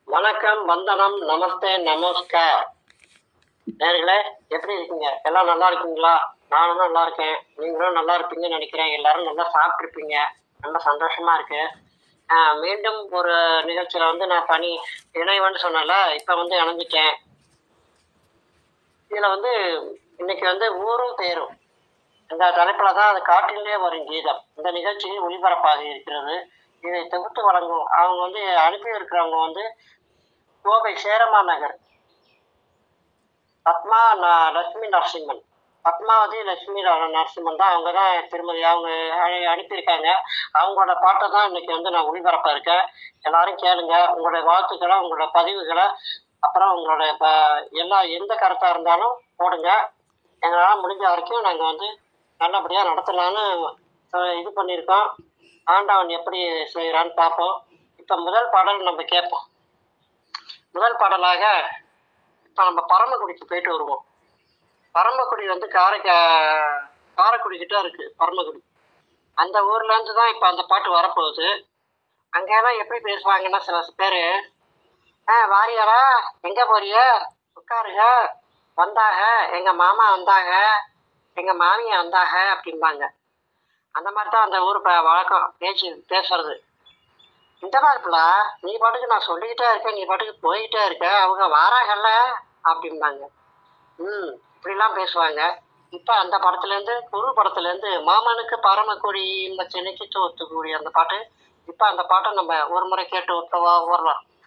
வணக்கம் வந்தனம் நமஸ்தே நமஸ்கார் நேர்களே எப்படி இருக்கீங்க எல்லாம் நல்லா இருக்கீங்களா நானும் நல்லா இருக்கேன் நீங்களும் நல்லா இருப்பீங்கன்னு நினைக்கிறேன் எல்லாரும் நல்லா சாப்பிட்ருப்பீங்க ரொம்ப சந்தோஷமா இருக்கு ஆஹ் மீண்டும் ஒரு நிகழ்ச்சியில வந்து நான் பணி இணைவன்னு சொன்னல இப்போ வந்து இணைஞ்சிட்டேன் இதில் வந்து இன்னைக்கு வந்து ஊரும் பேரும் இந்த தலைப்பில் தான் அது காட்டிலே வரும் கீதம் இந்த நிகழ்ச்சி ஒளிபரப்பாக இருக்கிறது இதை தொகுத்து வழங்கும் அவங்க வந்து அனுப்பி இருக்கிறவங்க வந்து கோவை சேரமா நகர் பத்மா ந- லட்சுமி நரசிம்மன் பத்மாவதி லட்சுமி நர- நரசிம்மன் தான் அவங்க தான் திருமதி அவங்க அனு- அனுப்பியிருக்காங்க அவங்களோட பாட்டை தான் இன்னைக்கு வந்து நான் ஒளிபரப்ப இருக்கேன் எல்லாரும் கேளுங்க உங்களுடைய வாழ்த்துக்களை உங்களோட பதிவுகளை அப்புறம் உங்களோட இப்போ எல்லா எந்த கருத்தாக இருந்தாலும் போடுங்க எங்களால் முடிஞ்ச வரைக்கும் நாங்கள் வந்து நல்லபடியாக நடத்தலான்னு அஹ், இது பண்ணியிருக்கோம் ஆண்டவன் எப்படி செய்கிறான்னு பார்ப்போம் இப்போ முதல் பாடல் நம்ம கேட்போம் முதல் பாடலாக இப்போ நம்ம பரமக்குடிக்கு போயிட்டு வருவோம் பரமக்குடி வந்து காரைக்கா காரைக்குடி கிட்ட இருக்கு பரமக்குடி அந்த ஊர்ல இருந்து தான் இப்போ அந்த பாட்டு வரப்போகுது அங்கெல்லாம் எப்படி பேசுவாங்கன்னா சில பேர் ஆ வாரியாரா எங்க போறிய உட்காருங்க வந்தாக எங்க மாமா வந்தாங்க எங்க மாமியா வந்தாங்க அப்படிம்பாங்க அந்த மாதிரி தான் அந்த ஊர் ப- வழக்கம் பேச்சு பேசுறது இந்த மாதிரிப்பா நீ பாட்டுக்கு நான் சொல்லிக்கிட்டே இருக்கேன் நீ பாட்டுக்கு போய்கிட்டே இருக்க அவங்க வாராங்கல்ல அப்படிம்பாங்க ம் இப்படிலாம் பேசுவாங்க இப்போ அந்த படத்துலேருந்து குரு படத்துலேருந்து மாமனுக்கு பரமக்குடி இந்த சென்னைக்கு தோத்துக்குடி அந்த பாட்டு இப்போ அந்த பாட்டை நம்ம ஒரு முறை கேட்டு விட்டவா வரலாம்